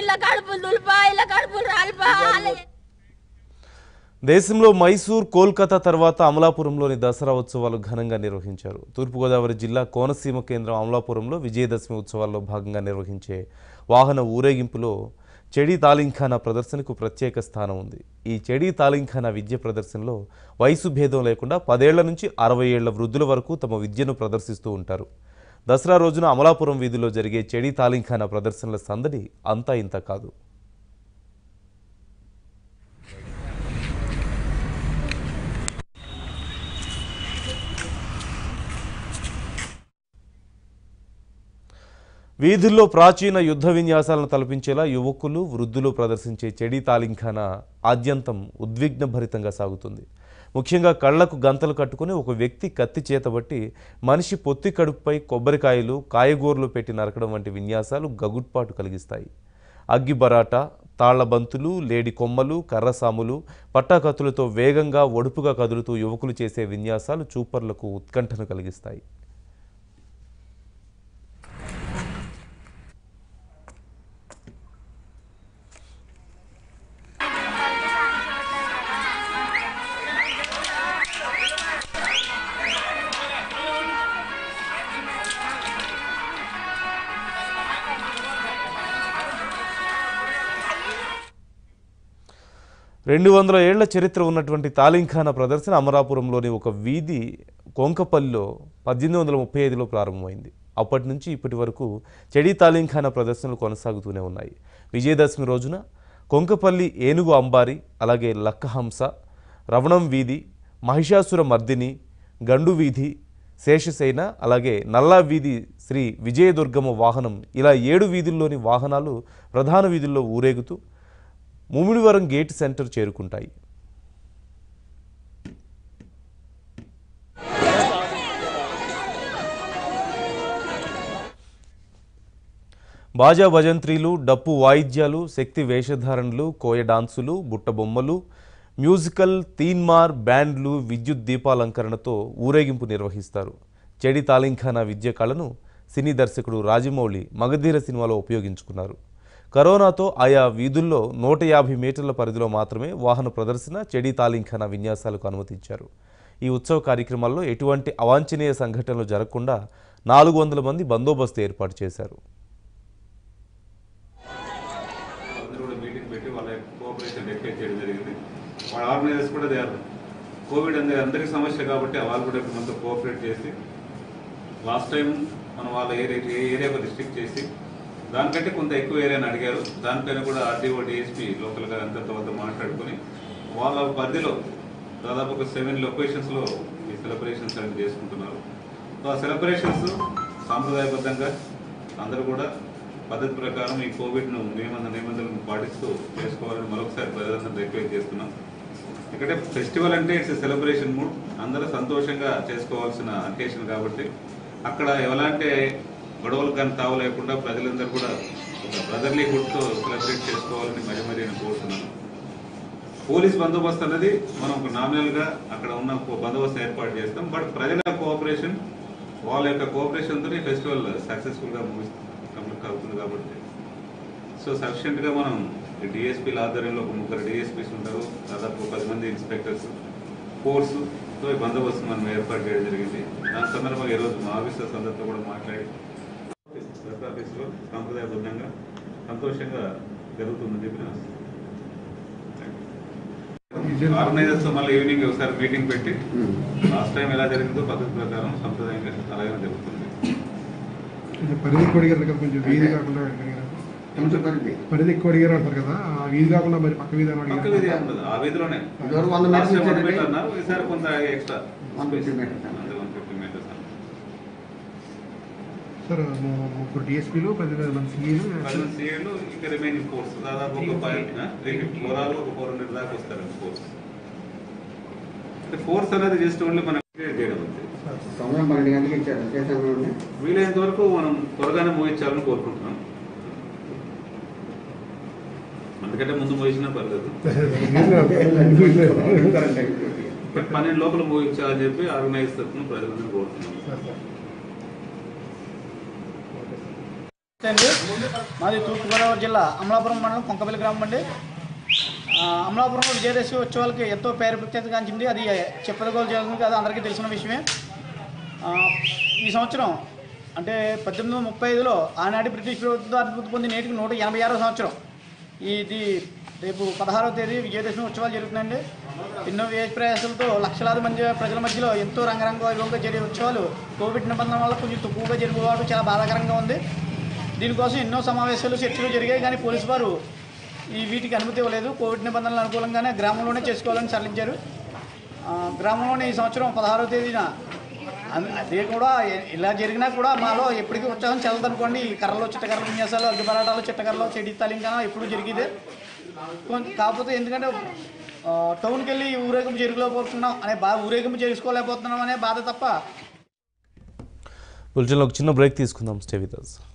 ఇలా కడుపులు దులిపా ఇలా కడుపులు రాలిపా దేశంలో మైసూర్ కోల్కతా తర్వాత అమలాపురంలోని దసరా ఉత్సవాలు ఘనంగా నిర్వహించారు తూర్పుగోదావరి జిల్లా కోనసీమ కేంద్రం అమలాపురంలో విజయదశమి ఉత్సవాల్లో భాగంగా నిర్వహించే వాహన ఊరేగింపులో చెడి తాలింఖానా ప్రదర్శనకు ప్రత్యేక స్థానం ఉంది ఈ చెడి తాలింఖానా విద్య ప్రదర్శనలో వయసు భేదం లేకుండా పదేళ్ల నుంచి అరవై ఏళ్ల వృద్ధుల వరకు తమ విద్యను ప్రదర్శిస్తూ ఉంటారు దసరా రోజున అమలాపురం వీధిలో జరిగే చెడి తాలింఖానా ప్రదర్శనల సందడి అంతా ఇంత కాదు వీధుల్లో ప్రాచీన యుద్ధ విన్యాసాలను తలపించేలా యువకులు వృద్ధులు ప్రదర్శించే చెడి తాలింఖాన ఆద్యంతం ఉద్విగ్నభరితంగా సాగుతుంది ముఖ్యంగా కళ్లకు గంతలు కట్టుకుని ఒక వ్యక్తి కత్తి చేతబట్టి మనిషి పొత్తి కడుపుపై కొబ్బరికాయలు కాయగూరలు పెట్టి నరకడం వంటి విన్యాసాలు గగుట్పాటు కలిగిస్తాయి అగ్గి బరాటా తాళ్లబంతులు లేడి కొమ్మలు కర్రసాములు పట్టాకత్తులతో వేగంగా ఒడుపుగా కదులుతూ యువకులు చేసే విన్యాసాలు చూపర్లకు ఉత్కంఠను కలిగిస్తాయి రెండు వందల ఏళ్ల చరిత్ర ఉన్నటువంటి తాలింఖానా ప్రదర్శన అమరాపురంలోని ఒక వీధి కొంకపల్లిలో పద్దెనిమిది వందల ముప్పై ఐదులో ప్రారంభమైంది అప్పటి నుంచి ఇప్పటి వరకు చెడి తాలింఖానా ప్రదర్శనలు కొనసాగుతూనే ఉన్నాయి విజయదశమి రోజున కొంకపల్లి ఏనుగు అంబారి అలాగే లక్కహంస రవణం వీధి మహిషాసుర మర్దిని గండు వీధి శేషసేన అలాగే నల్లా వీధి శ్రీ విజయదుర్గమ్మ వాహనం ఇలా ఏడు వీధుల్లోని వాహనాలు ప్రధాన వీధుల్లో ఊరేగుతూ ముమిడివరం గేట్ సెంటర్ చేరుకుంటాయి బాజా భజంత్రీలు డప్పు వాయిద్యాలు శక్తి వేషధారణలు కోయ డాన్సులు బుట్ట బొమ్మలు మ్యూజికల్ తీన్మార్ బ్యాండ్లు విద్యుత్ దీపాలంకరణతో ఊరేగింపు నిర్వహిస్తారు చెడి తాలింఖానా విద్య కళను సినీ దర్శకుడు రాజమౌళి మగధీర సినిమాలో ఉపయోగించుకున్నారు కరోనాతో ఆయా వీధుల్లో నూట యాభై మీటర్ల పరిధిలో మాత్రమే వాహన ప్రదర్శన చెడి తాలింఖానా విన్యాసాలకు అనుమతించారు ఈ ఉత్సవ కార్యక్రమాల్లో ఎటువంటి అవాంఛనీయ సంఘటనలు జరగకుండా నాలుగు వందల మంది బందోబస్తు ఏర్పాటు చేశారు అందరూ కూడా మీటింగ్ పెట్టి వాళ్ళ కోఆపరేషన్ రిక్వెస్ట్ చేయడం జరిగింది వాళ్ళ ఆర్గనైజర్స్ కూడా దే ఆర్ కోవిడ్ అనేది అందరికీ సమస్య కాబట్టి వాళ్ళు కూడా ఇప్పుడు మనతో కోఆపరేట్ చేసి లాస్ట్ టైం మనం వాళ్ళ ఏరియా ఏ ఏరియాకు రిస్ట్రిక్ట్ చేసి దానికంటే కొంత ఎక్కువ ఏరియాని అడిగారు దానిపైన కూడా ఆర్డీఓ డిఎస్పీ లోకల్గా అందరితో వద్ద మాట్లాడుకొని వాళ్ళ పరిధిలో దాదాపు ఒక సెవెన్ లొకేషన్స్లో ఈ సెలబ్రేషన్స్ అనేది చేసుకుంటున్నారు సో ఆ సెలబ్రేషన్స్ సాంప్రదాయబద్ధంగా అందరూ కూడా పద్ధతి ప్రకారం ఈ కోవిడ్ను నియమ నిబంధనలను పాటిస్తూ చేసుకోవాలని మరొకసారి ప్రజలందరూ రిక్వెస్ట్ చేస్తున్నాం ఎందుకంటే ఫెస్టివల్ అంటే ఇట్స్ సెలబ్రేషన్ మూడ్ అందరూ సంతోషంగా చేసుకోవాల్సిన అకేషన్ కాబట్టి అక్కడ ఎలాంటి గొడవలు కానీ తావు లేకుండా ప్రజలందరూ కూడా ఒక బ్రదర్లీ హుడ్తో సెలబ్రేట్ చేసుకోవాలని మరీ మరీ నేను కోరుతున్నాను పోలీస్ బందోబస్తు అనేది మనం ఒక నామినల్గా అక్కడ ఉన్న ఒక బందోబస్తు ఏర్పాటు చేస్తాం బట్ ప్రజల కోఆపరేషన్ వాళ్ళ యొక్క కోఆపరేషన్తో ఫెస్టివల్ సక్సెస్ఫుల్గా కంప్లీట్ అవుతుంది కాబట్టి సో సఫిషియెంట్గా మనం డిఎస్పీల ఆధ్వర్యంలో ఒక ముగ్గురు డిఎస్పీస్ ఉంటారు దాదాపు పది మంది ఇన్స్పెక్టర్స్ ఫోర్స్ తో ఈ బందోబస్తు మనం ఏర్పాటు చేయడం జరిగింది దాని సందర్భంగా ఈరోజు మా ఆఫీసర్స్ అందరితో కూడా మాట్లాడి దసరా ఫెస్టివల్ సాంప్రదాయబద్ధంగా సంతోషంగా జరుగుతుందని చెప్పి నేను ఆర్గనైజర్స్ తో మళ్ళీ ఈవినింగ్ ఒకసారి మీటింగ్ పెట్టి లాస్ట్ టైం ఎలా జరిగిందో పద్ధతి ప్రకారం సంప్రదాయంగా అలాగే జరుగుతుంది కొంచెం పరిధి ఎక్కువ అడిగారు కదా కొంచెం వీధి కాకుండా అడిగారు. పరిధి ఎక్కువ అడిగారు అంటారు కదా ఆ వీధి కాకుండా మరి పక్క వీధి అని పక్క అడిగారు వీధి ఏం ఉండదు. ఆ వీధిలోనే ఇదివరకు వంద లాస్ట్ టైం మీటర్లు వన్ మీటర్ ఇచ్చారండి. అన్నారు ఈసారి కొంత extra 150 metres. One fifty metres sir ము- ముగ్గురు డిఎస్పీలు పదివేల మంది సీఏలు ప్రజెంట్ సీఏలు ఇంకా రిమైనింగ్ ఫోర్స్ దాదాపు ఒక ఫైవ్ త్రీ ఫిఫ్టీ ఓవరాల్ ఒక ఫోర్ హండ్రెడ్ దాకా వస్తారు ఫోర్స్ అంటే ఫోర్స్ అనేది జస్ట్ ఓన్లీ మనం క్రియేట్ చేయడం అంతే సమయం పన్నెండు గంటలకు ఇచ్చారు ఒకే సమయంలో వీలైనంత వరకు మనం త్వరగానే ముగించాలని కోరుకుంటున్నాం అందుకంటే ముందు ముగించినా పర్లేదు బట్ పన్నెండు లోపల ముగించాలని చెప్పి ఆర్గనైజ్ తరఫున ప్రజలందరూ కోరుతున్నాం సార్ సార్ అండి మాది తూర్పుగోదావరి జిల్లా అమలాపురం మండలం కొంకపల్లి గ్రామం అండి ఆ, అమలాపురంలో విజయదశమి ఉత్సవాలకి ఎంతో పేరు ప్రఖ్యాతిగాంచింది అది చెప్పదగోలు చేయాలని అది అందరికీ తెలిసిన విషయమే ఆ, ఈ సంవత్సరం అంటే పద్దెనిమిది వందల ముప్పై ఐదులో ఆనాటి బ్రిటిష్ ప్రభుత్వం అనుమతి పొంది నేటికి నూట ఎనభై ఆరో సంవత్సరం ఇది రేపు పదహారవ తేదీ విజయదశమి ఉత్సవాలు జరుగుతున్నాయండి ఎన్నో వ్యయ ప్రయాసాలతో లక్షలాది మంది ప్రజల మధ్యలో ఎంతో రంగరంగ వైభవంగా జరిగే ఉత్సవాలు కోవిడ్ నిబంధనల వల్ల కొంచెం తక్కువగా జరుగుకోవడం చాలా బాధాకరంగా ఉంది దీనికోసం ఎన్నో సమావేశాలు చర్చలు జరిగాయి కానీ పోలీసు వారు ఈ వీటికి అనుమతి ఇవ్వలేదు కోవిడ్ నిబంధనలు అనుకూలంగానే గ్రామంలోనే చేసుకోవాలని సడలించారు ఆ, గ్రామంలోనే ఈ సంవత్సరం పదహారవ తేదీన అన్- అదే కూడా ఎ- ఇలా జరిగినా కూడా మాలో ఎప్పటికీ ఉత్సాహం చెల్లదనుకోండి ఈ కర్రలు చిట్టకర్రలు విన్యాసాలు అగ్గి పరాటాలు చిట్టకర్రలు చెడి తలింకన ఎప్పుడు జరిగేదే కొం- కాకపోతే ఎందుకంటే ఆ, టౌన్కి వెళ్ళి ఊరేగింపు జరుగుకోలేకపోతున్నాం అనే బాధ ఊరేగింపు చేసుకోలేకపోతున్నాం అనే బాధ తప్ప బులెటిన్లో ఒక చిన్న బ్రేక్ తీసుకుందాం స్టే విత్ us.